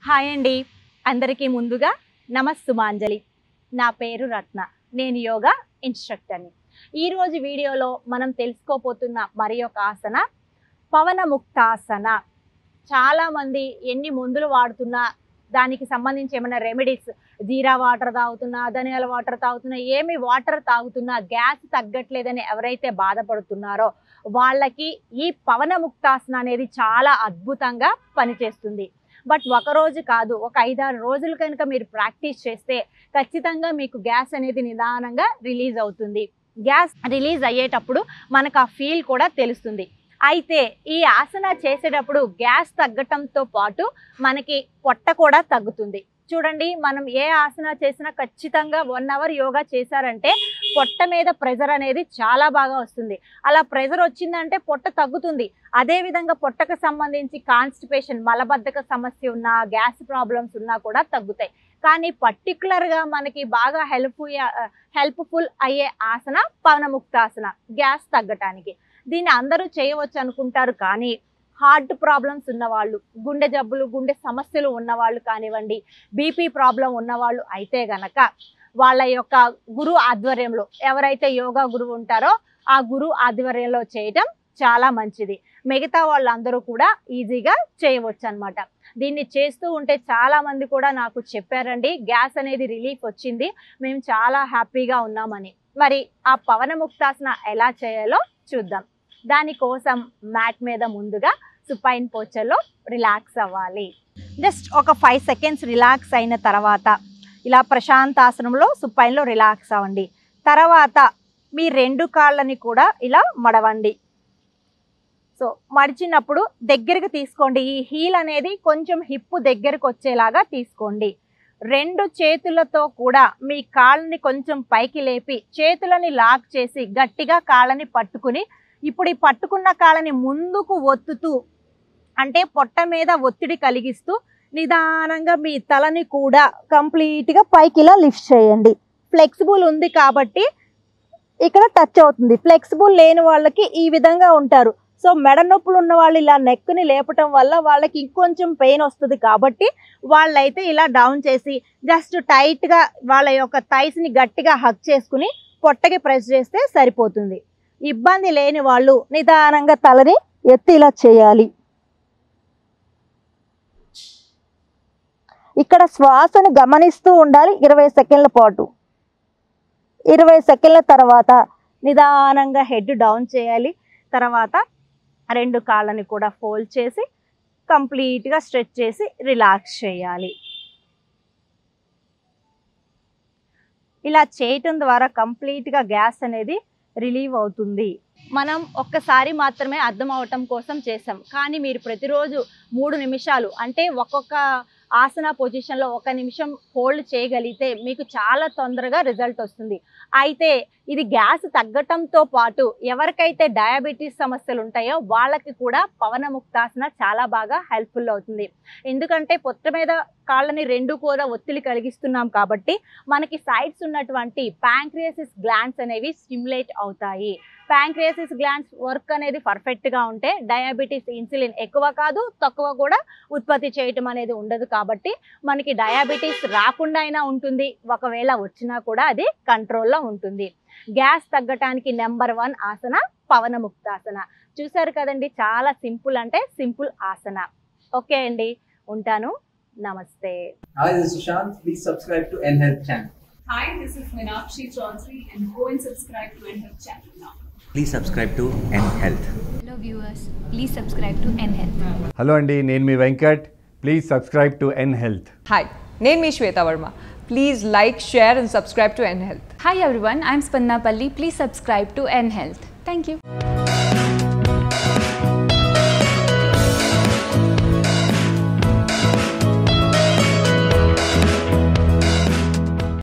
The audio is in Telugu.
హాయ్ అండి అందరికీ ముందుగా నమస్సుమాంజలి నా పేరు రత్న నేను యోగా ఇన్స్ట్రక్టర్ని ఈరోజు వీడియోలో మనం తెలుసుకోపోతున్న మరి ఒక ఆసన పవన ముక్తాసన చాలామంది ఎన్ని మందులు వాడుతున్నా దానికి సంబంధించి ఏమైనా రెమెడీస్ జీరా వాటర్ తాగుతున్నా ధనియాల వాటర్ తాగుతున్నా ఏమి వాటర్ తాగుతున్నా గ్యాస్ తగ్గట్లేదని ఎవరైతే బాధపడుతున్నారో వాళ్ళకి ఈ పవన ముక్తాసన అనేది చాలా అద్భుతంగా పనిచేస్తుంది బట్ ఒక రోజు కాదు ఒక ఐదారు రోజులు కనుక మీరు ప్రాక్టీస్ చేస్తే ఖచ్చితంగా మీకు గ్యాస్ అనేది నిదానంగా రిలీజ్ అవుతుంది గ్యాస్ రిలీజ్ అయ్యేటప్పుడు మనకు ఆ ఫీల్ కూడా తెలుస్తుంది అయితే ఈ ఆసన చేసేటప్పుడు గ్యాస్ తగ్గటంతో పాటు మనకి పొట్ట కూడా తగ్గుతుంది చూడండి మనం ఏ ఆసన చేసినా ఖచ్చితంగా వన్ అవర్ యోగా చేశారంటే పొట్ట మీద ప్రెజర్ అనేది చాలా బాగా వస్తుంది అలా ప్రెజర్ వచ్చిందంటే పొట్ట తగ్గుతుంది అదే విధంగా పొట్టకు సంబంధించి కాన్స్టిపేషన్ మలబద్ధక సమస్య ఉన్నా గ్యాస్ ప్రాబ్లమ్స్ ఉన్నా కూడా తగ్గుతాయి కానీ పర్టికులర్గా మనకి బాగా హెల్ప్ఫుల్ హెల్ప్ఫుల్ అయ్యే ఆసన పవనముక్తాసన గ్యాస్ తగ్గటానికి దీన్ని అందరూ చేయవచ్చు అనుకుంటారు కానీ హార్ట్ ప్రాబ్లమ్స్ ఉన్నవాళ్ళు గుండె జబ్బులు గుండె సమస్యలు ఉన్నవాళ్ళు కానివ్వండి బీపీ ప్రాబ్లం ఉన్నవాళ్ళు అయితే గనక వాళ్ళ యొక్క గురు ఆధ్వర్యంలో ఎవరైతే యోగా గురువు ఉంటారో ఆ గురు ఆధ్వర్యంలో చేయటం చాలా మంచిది మిగతా వాళ్ళందరూ కూడా ఈజీగా చేయవచ్చు అనమాట దీన్ని చేస్తూ ఉంటే చాలా మంది కూడా నాకు చెప్పారండి గ్యాస్ అనేది రిలీఫ్ వచ్చింది మేము చాలా హ్యాపీగా ఉన్నామని మరి ఆ పవన ముక్తాసన ఎలా చేయాలో చూద్దాం దానికోసం మ్యాట్ మీద ముందుగా సుపైన్ పోచర్లో రిలాక్స్ అవ్వాలి జస్ట్ ఒక ఫైవ్ సెకండ్స్ రిలాక్స్ అయిన తర్వాత ఇలా ప్రశాంతాసనంలో సుపైన్లో రిలాక్స్ అవ్వండి తర్వాత మీ రెండు కాళ్ళని కూడా ఇలా మడవండి సో మడిచినప్పుడు దగ్గరికి తీసుకోండి ఈ హీల్ అనేది కొంచెం హిప్పు దగ్గరకు వచ్చేలాగా తీసుకోండి రెండు చేతులతో కూడా మీ కాళ్ళని కొంచెం పైకి లేపి చేతులని లాక్ చేసి గట్టిగా కాళ్ళని పట్టుకుని ఇప్పుడు ఈ పట్టుకున్న కాళ్ళని ముందుకు ఒత్తుతూ అంటే పొట్ట మీద ఒత్తిడి కలిగిస్తూ నిదానంగా మీ తలని కూడా కంప్లీట్గా పైకి ఇలా లిఫ్ట్ చేయండి ఫ్లెక్సిబుల్ ఉంది కాబట్టి ఇక్కడ టచ్ అవుతుంది ఫ్లెక్సిబుల్ లేని వాళ్ళకి ఈ విధంగా ఉంటారు సో మెడ నొప్పులు ఉన్న వాళ్ళు ఇలా నెక్ని లేపటం వల్ల వాళ్ళకి ఇంకొంచెం పెయిన్ వస్తుంది కాబట్టి వాళ్ళైతే ఇలా డౌన్ చేసి జస్ట్ టైట్గా వాళ్ళ యొక్క థైస్ని గట్టిగా హక్ చేసుకుని పొట్టకి ప్రెస్ చేస్తే సరిపోతుంది ఇబ్బంది లేని వాళ్ళు నిదానంగా తలని ఎత్తి ఇలా చేయాలి ఇక్కడ శ్వాసను గమనిస్తూ ఉండాలి ఇరవై సెకండ్ల పాటు ఇరవై సెకండ్ల తర్వాత నిదానంగా హెడ్ డౌన్ చేయాలి తర్వాత రెండు కాళ్ళని కూడా ఫోల్డ్ చేసి కంప్లీట్గా స్ట్రెచ్ చేసి రిలాక్స్ చేయాలి ఇలా చేయటం ద్వారా కంప్లీట్గా గ్యాస్ అనేది రిలీవ్ అవుతుంది మనం ఒక్కసారి మాత్రమే అర్థం అవటం కోసం చేసాం కానీ మీరు ప్రతిరోజు మూడు నిమిషాలు అంటే ఒక్కొక్క ఆసన పొజిషన్లో ఒక నిమిషం హోల్డ్ చేయగలిగితే మీకు చాలా తొందరగా రిజల్ట్ వస్తుంది అయితే ఇది గ్యాస్ తగ్గటంతో పాటు ఎవరికైతే డయాబెటీస్ సమస్యలు ఉంటాయో వాళ్ళకి కూడా పవన ముక్తాసన చాలా బాగా హెల్ప్ఫుల్ అవుతుంది ఎందుకంటే పొట్ట మీద కాళ్ళని రెండు కూడా ఒత్తిడి కలిగిస్తున్నాం కాబట్టి మనకి సైడ్స్ ఉన్నటువంటి ప్యాంక్రియాసిస్ గ్లాండ్స్ అనేవి స్టిమ్యులేట్ అవుతాయి ప్యాంక్రియాసిస్ గ్లాండ్స్ వర్క్ అనేది పర్ఫెక్ట్గా ఉంటే డయాబెటీస్ ఇన్సులిన్ ఎక్కువ కాదు తక్కువ కూడా ఉత్పత్తి చేయటం అనేది ఉండదు కాబట్టి మనకి డయాబెటీస్ రాకుండా అయినా ఉంటుంది ఒకవేళ వచ్చినా కూడా అది కంట్రోల్లో ఉంటుంది గ్యాస్ తగ్గటానికి నెంబర్ వన్ ఆసన పవన ముక్తాసన చూసారు కదండి చాలా సింపుల్ అంటే సింపుల్ ఆసన ఓకే అండి ఉంటాను నమస్తే Hi, this is Sushant. Please subscribe to NHealth channel. Hi, this is Meenakshi Chaudhary and go and subscribe to NHealth channel now. Please subscribe to N Health. Hello viewers, please subscribe to NHealth. Hello అండి నేను మీ Venkat please subscribe to N Health hi నేను మీ Shweta Varma please like share and subscribe to N Health Hi everyone, I'm Spanna Palli. Please subscribe to NHealth. Thank you.